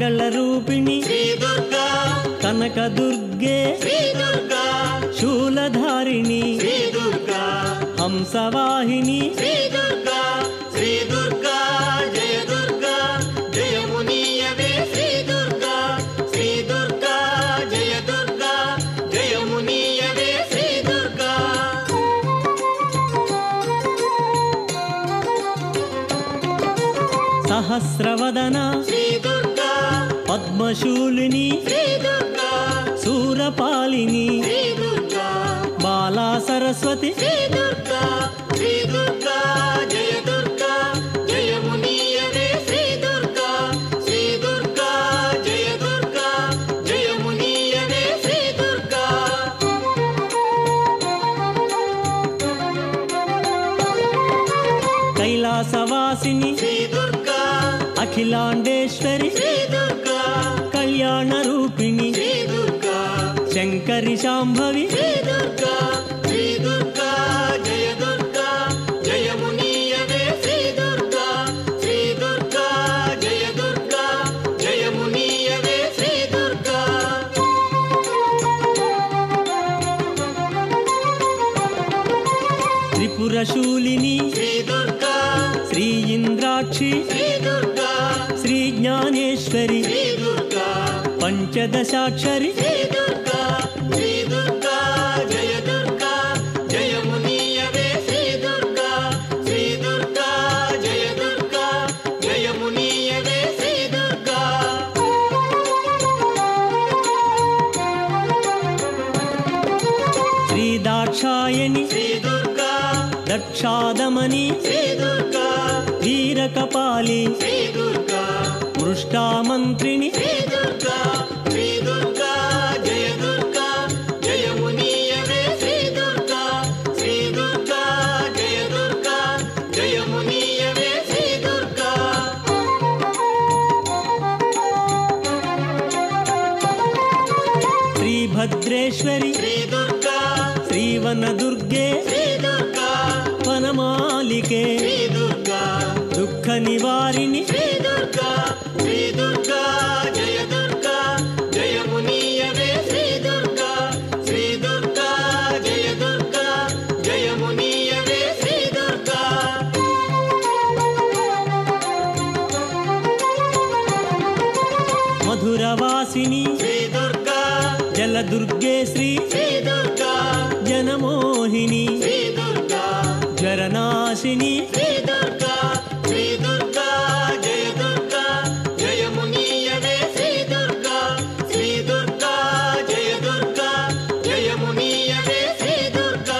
మంగళ రూపిణి శ్రీ దుర్గా కనక దుర్గే శ్రీ దుర్గా శూలధారిణి శ్రీ దుర్గా హంసవాహిని శ్రీ దుర్గా శ్రీ దుర్గా జయ దుర్గా జయమునీయవే శ్రీ దుర్గా శ్రీ దుర్గా జయ దుర్గా జయమునీయవే శ్రీ దుర్గా సహస్రవదన శ్రీ దుర్గా పద్మశూలిని శ్రీ దుర్గా శూరపాలిని శ్రీ దుర్గా బాలా సరస్వతి శ్రీ దుర్గా శ్రీ దుర్గా జయ దుర్గా జయమునీయవే శ్రీ దుర్గా శ్రీ దుర్గా జయ దుర్గా జయమునీయవే శ్రీ దుర్గా కైలాసవాసిని శ్రీ దుర్గా అఖిలాండేశ్వరి శ్రీ దుర్గా కళ్యాణ రూపిణి శ్రీ దుర్గా శంకరి శాంభవి శ్రీ దుర్గా శ్రీ దుర్గా జయ దుర్గా జయమునీయవే శ్రీ దుర్గా శ్రీ దుర్గా జయ దుర్గా జయమునీయవే శ్రీ దుర్గా త్రిపురశూలిని శ్రీ దుర్గా శ్రీ ఇంద్రాక్షి శ్రీ దుర్గా శ్రీ జ్ఞానేశ్వరి శ్రీ దుర్గా పంచదశాక్షరి శ్రీ దుర్గా శ్రీ దుర్గా జయ దుర్గా జయమునీయవే శ్రీ దుర్గా శ్రీ దుర్గా జయ దుర్గా జయమునీయవే శ్రీ దుర్గా శ్రీ దాక్షాయణి శ్రీ దుర్గా దక్షాదమని శ్రీ దుర్గా వీరకపాలి శ్రీ దుర్గా మృష్టామంత్రిని శ్రీ దుర్గా శ్రీ దుర్గా జయ దుర్గా జయమునీయవే శ్రీ దుర్గా శ్రీ దుర్గా జయ దుర్గా జయమునీయవే శ్రీ దుర్గా శ్రీ భద్రేశ్వరి శ్రీ దుర్గా శ్రీవన దుర్గే శ్రీ దుర్గా వనమాలికే శ్రీ దుర్గా దుఃఖ నివారిణి శ్రీ దుర్గా శ్రీ దుర్గా జయ దుర్గా జయమునీయవే శ్రీ దుర్గా శ్రీ దుర్గా జయ దుర్గా జయమునీయవే శ్రీ దుర్గా మధురవాసిని శ్రీ దుర్గా జలదుర్గే శ్రీ శ్రీ దుర్గా జనమోహిని శ్రీ దుర్గా జ్వరనాశిని శ్రీ దుర్గా శ్రీ దుర్గా జయ దుర్గా జయమునీయవే శ్రీ దుర్గా శ్రీ దుర్గా జయ దుర్గా జయమునీయవే శ్రీ దుర్గా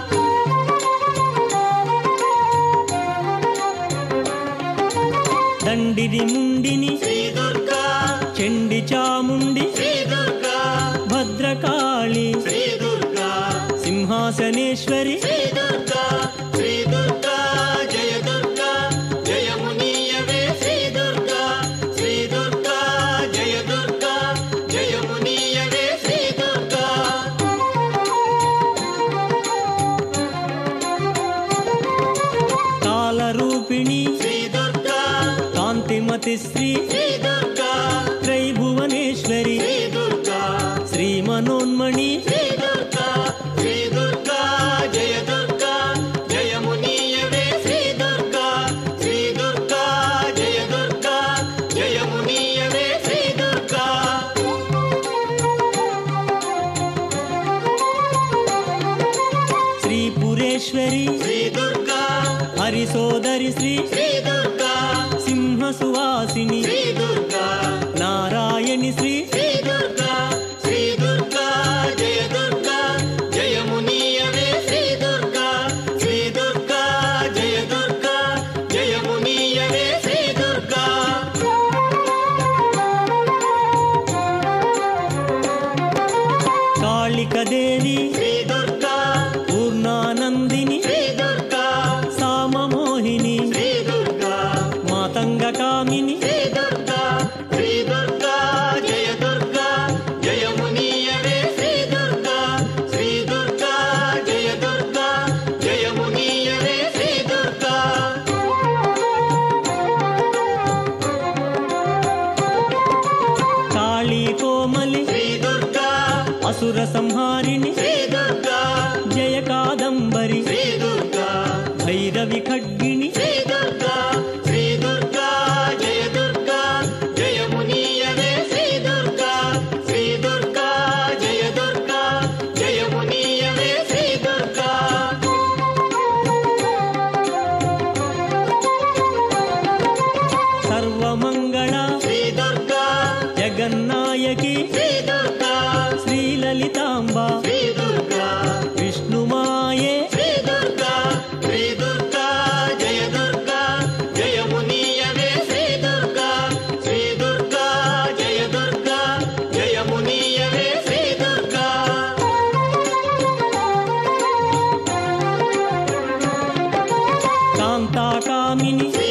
దండిది ముండిని శ్రీ దుర్గా చెండి చాముండి శ్రీ దుర్గా భద్రకాళి శ్రీ దుర్గా సింహాసనేశ్వరి శ్రీ దుర్గా శ్రీ దుర్గా జయ దుర్గా జయమునీయవే శ్రీ దుర్గా శ్రీ దుర్గా జయ దుర్గా జయమునీయవే శ్రీ దుర్గా కాలరూపిణి శ్రీ దుర్గా కాంతిమతి శ్రీ శ్రీ దుర్గా త్రైభువనేశ్వరి శ్రీ దుర్గా శ్రీ మనోన్మణి శ్రీ దుర్గా శ్రీ దుర్గా జయ దుర్గా జయమునీయవే శ్రీ దుర్గా శ్రీ దుర్గా జయ దుర్గా జయమునీయవే శ్రీ దుర్గా శ్రీ పురేశ్వరి శ్రీ దుర్గా హరిసోదరి శ్రీ శ్రీ దుర్గా సింహ సువాసిని శ్రీ దుర్గా నారాయణి శ్రీ శ్రీ దుర్గా శ్రీ దుర్గా జయ దుర్గా జయమునీయవే శ్రీ దుర్గా శ్రీ దుర్గా జయ దుర్గా జయమునీయవే శ్రీ దుర్గా కాళికదేవి శ్రీ దుర్గా పూర్ణానందిని శ్రీ దుర్గా సామమోహిని శ్రీ దుర్గా సంహారిణి శ్రీ దుర్గా జయ కాదంబరి శ్రీ దుర్గా భైరవి ఖడ్గిణి శ్రీ దుర్గా శ్రీ దుర్గా జయ దుర్గా జయమునీయవే శ్రీ దుర్గా శ్రీ దుర్గా జయ దుర్గా జయమునీయవే శ్రీ దుర్గా సర్వమంగళ శ్రీ దుర్గా జగన్నాయకి శ్రీ దుర్గా శ్రీలలితాంబ శ్రీ దుర్గా విష్ణుమాయే శ్రీ దుర్గా శ్రీ దుర్గా జయ దుర్గా జయమునీయవే శ్రీ దుర్గా శ్రీ దుర్గా జయ దుర్గా జయమునీయవే శ్రీ దుర్గా కాంతాకామిని శ్రీ